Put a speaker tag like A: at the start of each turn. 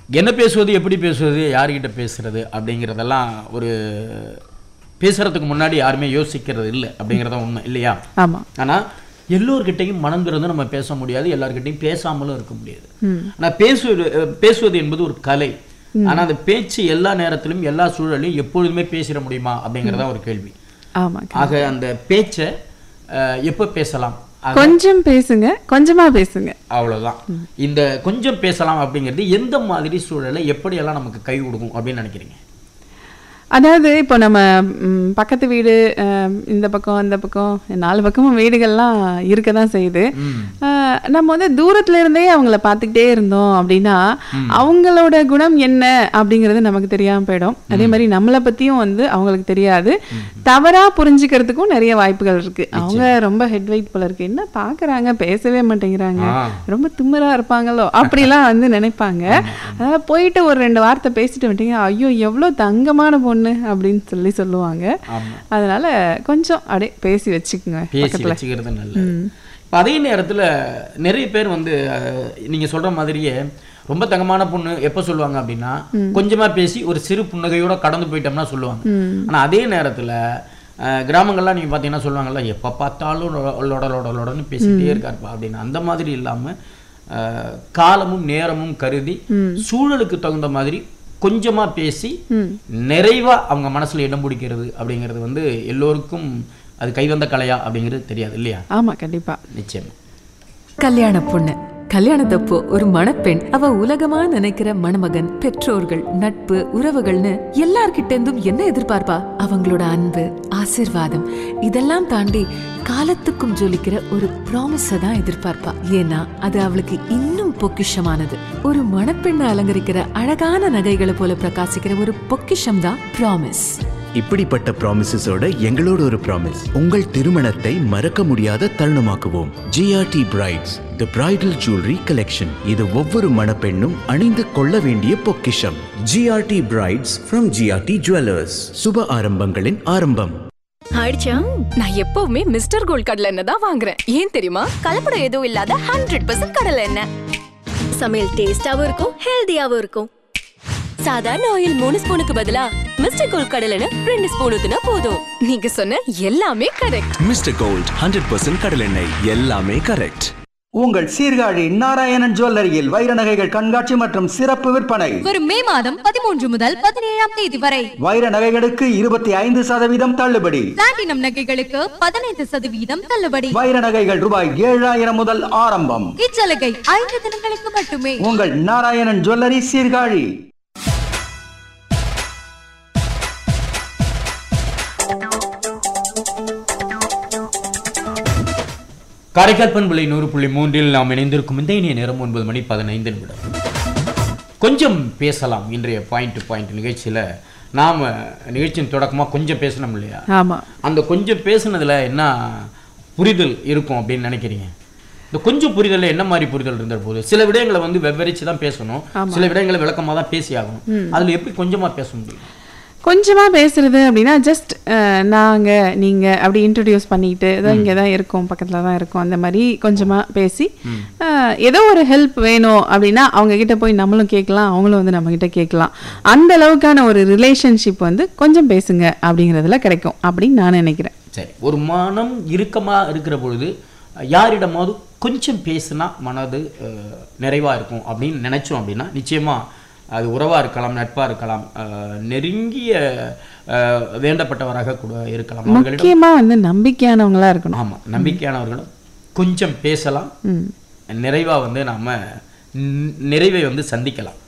A: என்ன பேசுவது எப்படி பேசுவது யார்கிட்ட பேசுறது அப்படிங்கிறதெல்லாம் ஒரு பேசுறதுக்கு முன்னாடி யாருமே யோசிக்கிறது இல்லை அப்படிங்கிறத உண்மை இல்லையா
B: ஆமா
A: ஆனா எல்லோர்கிட்டையும் மனம் திறந்து நம்ம பேச முடியாது எல்லார்கிட்டையும் பேசாமலும் இருக்க முடியாது ஆனா பேசுவது அஹ், பேசுவது என்பது ஒரு கலை ஆனா அந்த பேச்சு எல்லா நேரத்திலும் எல்லா சூழலையும் எப்பொழுதுமே பேசிட முடியுமா அப்படிங்கிறதா ஒரு கேள்வி
B: ஆமா
A: ஆக அந்த பேச்சை அஹ், எப்போ பேசலாம் ஆக,
B: கொஞ்சம் பேசுங்க கொஞ்சமா பேசுங்க
A: அவ்வளவுதான் இந்த கொஞ்சம் பேசலாம் அப்படிங்கிறது எந்த மாதிரி சூழலை எப்படியெல்லாம் நமக்கு கை கொடுக்கும் அப்படின்னு நினைக்கிறீங்க
B: அதாவது இப்போ நம்ம ம், பக்கத்து வீடு அஹ், இந்த பக்கம் இந்த பக்கம் நாலு பக்கமும் வீடுகள்லாம் இருக்க தான் செய்யுது அஹ், நம்ம வந்து தூரத்துல இருந்தே அவங்கள பார்த்துக்கிட்டே இருந்தோம் அப்படின்னா அவங்களோட குணம் என்ன அப்படிங்கிறது நமக்கு தெரியாம போயிடும் அதே மாதிரி நம்மளை பத்தியும் வந்து அவங்களுக்கு தெரியாது தவறா புரிஞ்சுக்கிறதுக்கும் நிறைய வாய்ப்புகள் இருக்கு அவங்க ரொம்ப ஹெட் வெயிட் போல இருக்கு என்ன பாக்குறாங்க பேசவே மாட்டேங்கிறாங்க
A: ஆ.
B: ரொம்ப திமிரா இருப்பாங்களோ அப்படிலாம் வந்து நினைப்பாங்க அதனால போயிட்டு ஒரு ரெண்டு வார்த்தை பேசிட்டு வந்துட்டீங்க ஐயோ எவ்வளோ தங்கமான பொண்ணு அப்படின்னு சொல்லி சொல்லுவாங்க
A: ஆமா
B: அதனால கொஞ்சம் அப்படியே பேசி வச்சுக்கோங்க
A: பேசி
B: பக்கத்துல
A: வச்சுக்கிறது நல்லது இப்ப அதே நேரத்துல நிறைய பேர் வந்து அஹ், நீங்க சொல்ற மாதிரியே ரொம்ப தங்கமான பொண்ணு எப்ப சொல்லுவாங்க அப்படின்னா கொஞ்சமா பேசி ஒரு சிறு புன்னகையோட கடந்து போயிட்டோம்னா சொல்லுவாங்க ஆனா அதே நேரத்துல அஹ், கிராமங்கள்லாம் நீங்க பாத்தீங்கன்னா சொல்லுவாங்கல்ல எப்ப பார்த்தாலும் லொட லொட லொட லொடன்னு பேசிட்டே இருக்காருப்பா அப்படின்னு அந்த மாதிரி இல்லாம அஹ், காலமும் நேரமும் கருதி சூழலுக்கு தகுந்த மாதிரி கொஞ்சமா பேசி நிறைவா அவங்க மனசுல இடம் பிடிக்கிறது அப்படிங்கிறது வந்து எல்லோருக்கும் அது கைவந்த கலையா அப்படிங்கிறது தெரியாது இல்லையா
B: ஆமா கண்டிப்பா
A: நிச்சயம்
C: கல்யாண பொண்ணு கல்யாணத்தப்போ ஒரு மணப்பெண் அவ உலகமா நினைக்கிற மணமகன் பெற்றோர்கள் நட்பு உறவுகள்னு எல்லார்கிட்ட இருந்தும் என்ன எதிர்பார்ப்பா அவங்களோட அன்பு ஆசிர்வாதம் இதெல்லாம் தாண்டி காலத்துக்கும் ஜொலிக்கிற ஒரு ப்ராமிஸ தான் எதிர்பார்ப்பா ஏன்னா அது அவளுக்கு இன்னும் பொக்கிஷமானது ஒரு மணப்பெண்ணை அலங்கரிக்கிற அழகான நகைகளை போல பிரகாசிக்கிற ஒரு பொக்கிஷம் தான் ப்ராமிஸ்
D: இப்படிப்பட்ட ப்ராமிசஸோட எங்களோட ஒரு ப்ராமிஸ் உங்கள் திருமணத்தை மறக்க முடியாத தருணமாக்குவோம் GRT brides the bridal jewellery collection இது ஒவ்வொரு மணப்பெண்ணும் அணிந்து கொள்ள வேண்டிய பொக்கிஷம் GRT brides from GRT jewellers சுப ஆரம்பங்களின் ஆரம்பம்
E: ஆயிடுச்சா நான் எப்பவுமே மிஸ்டர் கோல்ட் கடலை எண்ணெய் தான் வாங்குறேன் ஏன் தெரியுமா கலப்படம் எதுவும் இல்லாத ஹண்ட்ரட் பர்சன்ட் கடலை எண்ணெய் சமையல் டேஸ்டாவும் இருக்கும் ஹெல்தியாவும் இருக்கும் சாதாரண ஆயில் மூணு ஸ்பூனுக்கு பதிலா மிஸ்டர் கோல்ட் கடலை எண்ணெய் ரெண்டு ஸ்பூன் ஊத்துனா போதும் நீங்க சொன்ன எல்லாமே correct
F: mister gold hundred percent கடலெண்ணெய் எல்லாமே கரெக்ட்
G: உங்கள் சீர்காழி நாராயணன் ஜுவல்லரியில் வைர நகைகள் கண்காட்சி மற்றும் சிறப்பு விற்பனை
H: வரும் மே மாதம் பதிமூன்று முதல் பதினேழாம் தேதி வரை
G: வைர நகைகளுக்கு இருபத்தி ஐந்து சதவீதம் தள்ளுபடி
H: பிளாட்டினம் நகைகளுக்கு பதினைந்து சதவீதம் தள்ளுபடி
G: வைர நகைகள் ரூபாய் ஏழாயிரம் முதல் ஆரம்பம்
H: இச்சலுகை ஐந்து தினங்களுக்கு மட்டுமே
G: உங்கள் நாராயணன் ஜுவல்லரி சீர்காழி
A: காரைக்கால் பண்புலை நூறு புள்ளி மூன்றில் நாம் இணைந்திருக்கும் இந்த இனிய நேரம் ஒன்பது மணி பதினைந்து நிமிடம் கொஞ்சம் பேசலாம் இன்றைய பாயிண்ட் டு பாயிண்ட் நிகழ்ச்சியில நாம் நிகழ்ச்சியின் தொடக்கமாக கொஞ்சம் பேசணும் இல்லையா
B: ஆமா
A: அந்த கொஞ்சம் பேசுனதுல என்ன புரிதல் இருக்கும் அப்படின்னு நினைக்கிறீங்க இந்த கொஞ்சம் புரிதல்ல என்ன மாதிரி புரிதல் இருந்த போது சில விடயங்களை வந்து வெவ்வரிச்சு தான் பேசணும் சில விடயங்களை விளக்கமா தான் பேசி ஆகணும் அதுல எப்படி கொஞ்சமா பேச முடியும்
B: கொஞ்சமா பேசுறது அப்படின்னா ஜஸ்ட் நாங்க நீங்க அப்படி இன்ட்ரடியூஸ் பண்ணிட்டு ஏதோ இங்கே தான் இருக்கோம் பக்கத்துல தான் இருக்கோம் அந்த மாதிரி கொஞ்சமா பேசி அஹ், ஏதோ ஒரு ஹெல்ப் வேணும் அப்படின்னா அவங்க கிட்ட போய் நம்மளும் கேட்கலாம் அவங்களும் வந்து நம்ம கிட்ட கேட்கலாம் அந்த அளவுக்கான ஒரு ரிலேஷன்ஷிப் வந்து கொஞ்சம் பேசுங்க அப்படிங்கிறதுல கிடைக்கும் அப்படின்னு நான் நினைக்கிறேன்
A: சரி ஒரு மனம் இறுக்கமா இருக்கிற பொழுது யாரிடமாவது கொஞ்சம் பேசுனா மனது அஹ், நிறைவா இருக்கும் அப்படின்னு நினைச்சோம் அப்படின்னா நிச்சயமா அது உறவா இருக்கலாம் நட்பா இருக்கலாம் அஹ், நெருங்கிய அஹ், வேண்டப்பட்டவராக கூட இருக்கலாம் அவர்களிடம்
B: முக்கியமா வந்து நம்பிக்கையானவங்களா இருக்கணும்
A: ஆமா நம்பிக்கையானவர்களும் கொஞ்சம் பேசலாம் நிறைவா வந்து நாம ந- நிறைவை வந்து சந்திக்கலாம்